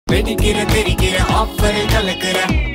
வெடிக்கிற தெரிக்கிற ஆஃபர் கலக்கிற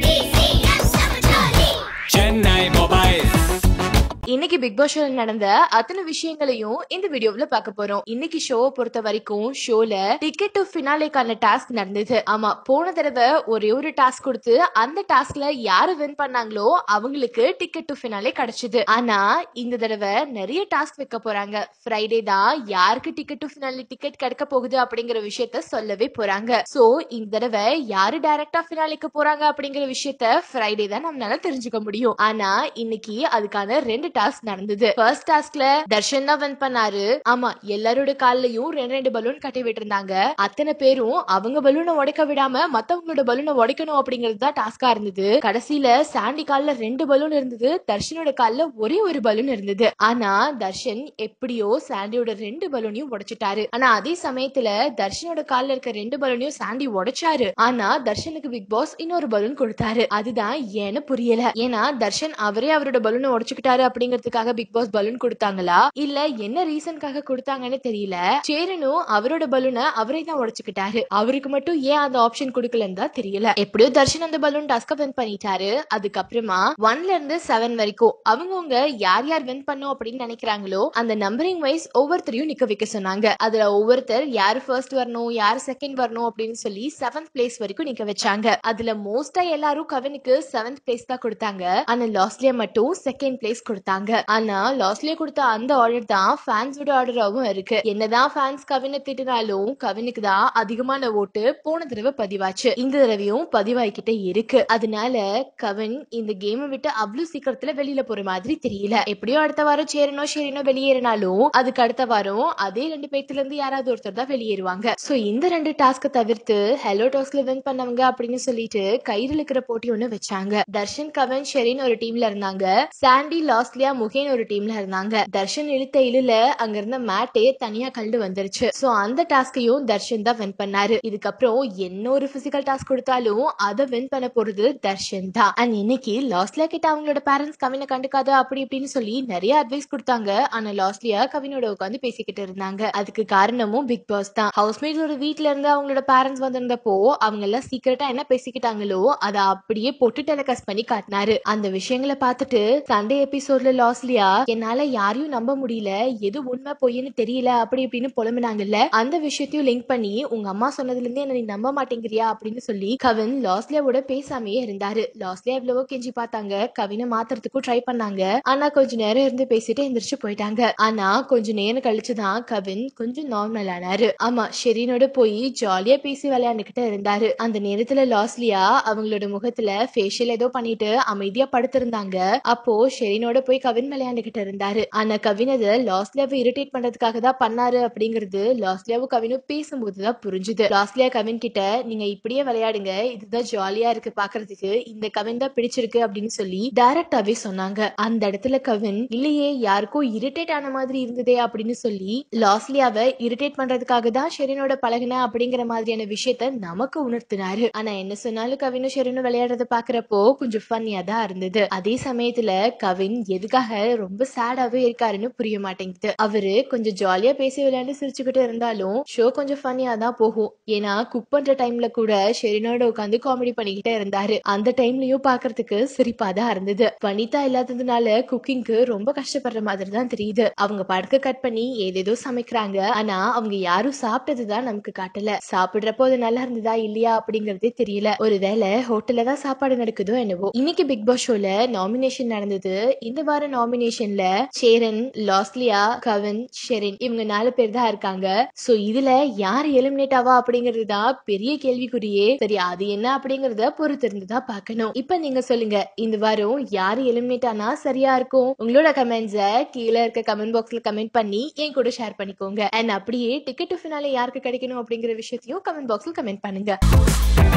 சென்னை மொபைல் இன்னைக்கு பிக் பாஸ் ஷோல நடந்த அத்தனை விஷயங்களையும் இந்த வீடியோவுல பார்க்க போறோம் இன்னைக்கு ஷோவை பொறுத்த வரைக்கும் ஷோல டிக்கெட் டு ஃபினாலேக்கான டாஸ்க் நடந்தது ஆமா போன தடவை ஒரே ஒரு டாஸ்க் கொடுத்து அந்த டாஸ்க்ல யாரு வின் பண்ணாங்களோ அவங்களுக்கு டிக்கெட் டு ஃபினாலே கிடைச்சது ஆனா இந்த தடவை நிறைய டாஸ்க் வைக்க போறாங்க ஃப்ரைடே தான் யாருக்கு டிக்கெட் டு ஃபினாலே டிக்கெட் கிடைக்க போகுது அப்படிங்கிற விஷயத்த சொல்லவே போறாங்க சோ இந்த தடவை யாரு டைரக்டா ஃபினாலேக்கு போறாங்க அப்படிங்கிற விஷயத்த ஃப்ரைடே தான் நம்மளால தெரிஞ்சுக்க முடியும் ஆனா இன்னைக்கு அதுக்கான ரெண்டு டாஸ்க் நடந்தது ஃபர்ஸ்ட் டாஸ்க்ல தர்ஷன் தான் வின் பண்ணாரு ஆமா எல்லாரோட கால்லயும் ரெண்டு ரெண்டு பலூன் கட்டி விட்டுருந்தாங்க அத்தனை பேரும் அவங்க பலூனை உடைக்க விடாம மத்தவங்களோட பலூனை உடைக்கணும் அப்படிங்கிறது தான் டாஸ்கா இருந்தது கடைசியில சாண்டி கால்ல ரெண்டு பலூன் இருந்தது தர்ஷனோட கால்ல ஒரே ஒரு பலூன் இருந்தது ஆனா தர்ஷன் எப்படியோ சாண்டியோட ரெண்டு பலூனையும் உடைச்சிட்டாரு ஆனா அதே சமயத்துல தர்ஷனோட கால்ல இருக்க ரெண்டு பலூனையும் சாண்டி உடைச்சாரு ஆனா தர்ஷனுக்கு பிக் பாஸ் இன்னொரு பலூன் கொடுத்தாரு அதுதான் ஏன்னு புரியல ஏன்னா தர்ஷன் அவரே அவரோட பலூனை உடைச்சுக்கிட்டாரு அப்படிங்கிறதுக்காக பிக் பாஸ் பலூன் கொடுத்தாங்களா இல்ல என்ன ரீசன்காக கொடுத்தாங்கன்னு தெரியல சேரனும் அவரோட பலூனை அவரே தான் உடைச்சுக்கிட்டாரு அவருக்கு மட்டும் ஏன் அந்த ஆப்ஷன் கொடுக்கலன்னு தான் தெரியல எப்படியோ தர்ஷன் அந்த பலூன் டாஸ்க வின் பண்ணிட்டாரு அதுக்கப்புறமா ஒன்ல இருந்து செவன் வரைக்கும் அவங்கவுங்க யார் யார் வின் பண்ணும் அப்படின்னு நினைக்கிறாங்களோ அந்த நம்பரிங் வைஸ் ஒவ்வொருத்தரையும் நிக்க வைக்க சொன்னாங்க அதுல ஒவ்வொருத்தர் யாரு ஃபர்ஸ்ட் வரணும் யாரு செகண்ட் வரணும் அப்படின்னு சொல்லி செவன்த் பிளேஸ் வரைக்கும் நிக்க வச்சாங்க அதுல மோஸ்டா எல்லாரும் கவினுக்கு செவன்த் பிளேஸ் தான் கொடுத்தாங்க ஆனா லாஸ்ட்லியா மட்டும் செகண்ட் பிளேஸ் கொடுத்தாங்க ஆனா லாஸ்ட்லியா கொடுத்த அந்த ஆர்டர் தான் ஃபேன்ஸோட ஆர்டராவும் இருக்கு என்னதான் ஃபேன்ஸ் கவினை திட்டினாலும் கவினுக்கு தான் அதிகமான ஓட்டு போன தடவை பதிவாச்சு இந்த தடவையும் பதிவாய்கிட்டே இருக்கு அதனால கவின் இந்த கேமை விட்டு அவ்வளவு சீக்கிரத்துல வெளியில போற மாதிரி தெரியல எப்படியோ அடுத்த வாரம் சேரணும் சேரனோ வெளியேறினாலும் அதுக்கு அடுத்த வாரம் அதே ரெண்டு பேர்த்துல இருந்து யாராவது ஒருத்தர் தான் வெளியேறுவாங்க சோ இந்த ரெண்டு டாஸ்க தவிர்த்து ஹெலோ டாஸ்க்ல வின் பண்ணவங்க அப்படின்னு சொல்லிட்டு கயிறு இழுக்கிற போட்டி ஒண்ணு வச்சாங்க தர்ஷன் கவன் ஷெரின் ஒரு டீம்ல இருந்தாங்க சாண்டி லாஸ்லியா முகேன் ஒரு டீம்ல இருந்தாங்க தர்ஷன் இழுத்த இழுல அங்க இருந்த மேட்டே தனியா கண்டு வந்துருச்சு சோ அந்த டாஸ்கையும் தர்ஷன் தான் வின் பண்ணாரு இதுக்கப்புறம் என்ன ஒரு பிசிக்கல் டாஸ்க் கொடுத்தாலும் அதை வின் பண்ண போறது தர்ஷன் தான் அண்ட் இன்னைக்கு லாஸ்லியா கிட்ட அவங்களோட பேரண்ட்ஸ் கவினை கண்டுக்காத அப்படி இப்படின்னு சொல்லி நிறைய அட்வைஸ் கொடுத்தாங்க ஆனா லாஸ்லியா கவினோட உட்காந்து பேசிக்கிட்டு இருந்தாங்க அதுக்கு காரணமும் பிக் பாஸ் தான் ஹவுஸ்மேட்ஸோட வீட்ல இருந்து அவங்களோட பேரண்ட்ஸ் வந்திருந்தப்போ அவங்க எல்லாம் சீக்கிரட்டா என்ன பேசிக்கிட்டாங்களோ அதை அப்படியே போட்டு டெலிகாஸ்ட் பண்ணி காட்டினாரு அந்த விஷயங்களை பார்த்துட்டு சண்டே எபிசோட்ல லாஸ்லியா என்னால யாரையும் நம்ப முடியல எது உண்மை பொய்ன்னு தெரியல அப்படி இப்படின்னு புலம்புனாங்கல்ல அந்த விஷயத்தையும் லிங்க் பண்ணி உங்க அம்மா சொன்னதுல இருந்து என்ன நீ நம்ப மாட்டேங்கிறியா அப்படின்னு சொல்லி கவின் லாஸ்லியாவோட பேசாமையே இருந்தாரு லாஸ்லியா எவ்வளவோ கெஞ்சி பார்த்தாங்க கவினை மாத்துறதுக்கும் ட்ரை பண்ணாங்க ஆனா கொஞ்ச நேரம் இருந்து பேசிட்டு எந்திரிச்சு போயிட்டாங்க ஆனா கொஞ்ச நேரம் கழிச்சுதான் கவின் கொஞ்சம் நார்மல் ஆனாரு ஆமா ஷெரீனோட போய் ஜாலியா பேசி விளையாண்டுகிட்டு இருந்தாரு அந்த நேரத்துல லாஸ்லியா அவங்களோட முகத்துல ஃபேஷியல் ஏதோ பண்ணிட்டு அமைதியா படுத்திருந்தாங்க அப்போ ஷெரீனோட போய் கவின் விளையாண்டுகிட்டு இருந்தாரு ஆனா கவின் அதை லாஸ்லியாவை இரிட்டேட் பண்றதுக்காக தான் பண்ணாரு அப்படிங்கிறது லாஸ்லியாவும் கவினும் பேசும்போதுதான் புரிஞ்சுது லாஸ்லியா கவின் கிட்ட நீங்க இப்படியே விளையாடுங்க இதுதான் ஜாலியா இருக்கு பாக்குறதுக்கு இந்த கவின் தான் பிடிச்சிருக்கு அப்படின்னு சொல்லி டைரக்டாவே சொன்னாங்க அந்த இடத்துல கவின் இல்லையே யாருக்கும் இரிட்டேட் ஆன மாதிரி இருந்ததே அப்படின்னு சொல்லி லாஸ்லியாவை இரிட்டேட் பண்றதுக்காக தான் ஷெரினோட பழகின அப்படிங்கிற மாதிரியான விஷயத்த நமக்கு உணர்த்தினாரு ஆனா என்ன சொன்னாலும் கவினும் ஷெரினும் விளையாடுறத பாக்குறப்போ கொஞ்சம் ஃபன்னியா தான் இருந்தது அதே சமயத்துல கவின் எதுக்காக ரொம்ப சேடாவே இருக்காருன்னு புரிய மாட்டேங்குது அவரு கொஞ்சம் ஜாலியா பேசி விளையாண்டு சிரிச்சுக்கிட்டு இருந்தாலும் ஷோ கொஞ்சம் ஃபன்னியா தான் போகும் ஏன்னா குக் பண்ற டைம்ல கூட ஷெரினோட உட்காந்து காமெடி பண்ணிக்கிட்டே இருந்தாரு அந்த டைம்லயும் பாக்குறதுக்கு சிரிப்பா தான் இருந்தது வனிதா இல்லாததுனால குக்கிங்க்கு ரொம்ப கஷ்டப்படுற மாதிரி தான் தெரியுது அவங்க படக்க கட் பண்ணி ஏதேதோ சமைக்கிறாங்க ஆனா அவங்க யாரும் சாப்பிட்டதுதான் நமக்கு காட்டல சாப்பிடுறப்போ அது நல்லா இருந்ததா இல்லையா அப்படிங்கறதே தெரியல ஒருவேளை ஹோட்டல்ல தான் சாப்பாடு நடக்குதோ என்னவோ இன்னைக்கு பிக் பாஸ் ஷோல நாமினேஷன் நடந்தது இந்த வார நாமினேஷன்ல சேரன் லாஸ்லியா கவின் ஷெரின் இவங்க நாலு பேர் தான் இருக்காங்க சோ இதுல யார் எலிமினேட் ஆவா அப்படிங்கிறது தான் பெரிய கேள்விக்குறியே சரி அது என்ன அப்படிங்கறத பொறுத்து இருந்து தான் பார்க்கணும் இப்ப நீங்க சொல்லுங்க இந்த வாரம் யாரு எலிமினேட் ஆனா சரியா இருக்கும் உங்களோட கமெண்ட்ஸ கீழே இருக்க கமெண்ட் பாக்ஸ்ல கமெண்ட் பண்ணி என் கூட ஷேர் பண்ணிக்கோங்க அண்ட் அப்படியே டிக்கெட் டு ஃபினாலே யாருக்கு கிடைக்கணும் அப்படிங்கிற விஷயத்தையும் கமெண்ட் பாக்ஸ்ல கமெண்ட் பண்ணுங்க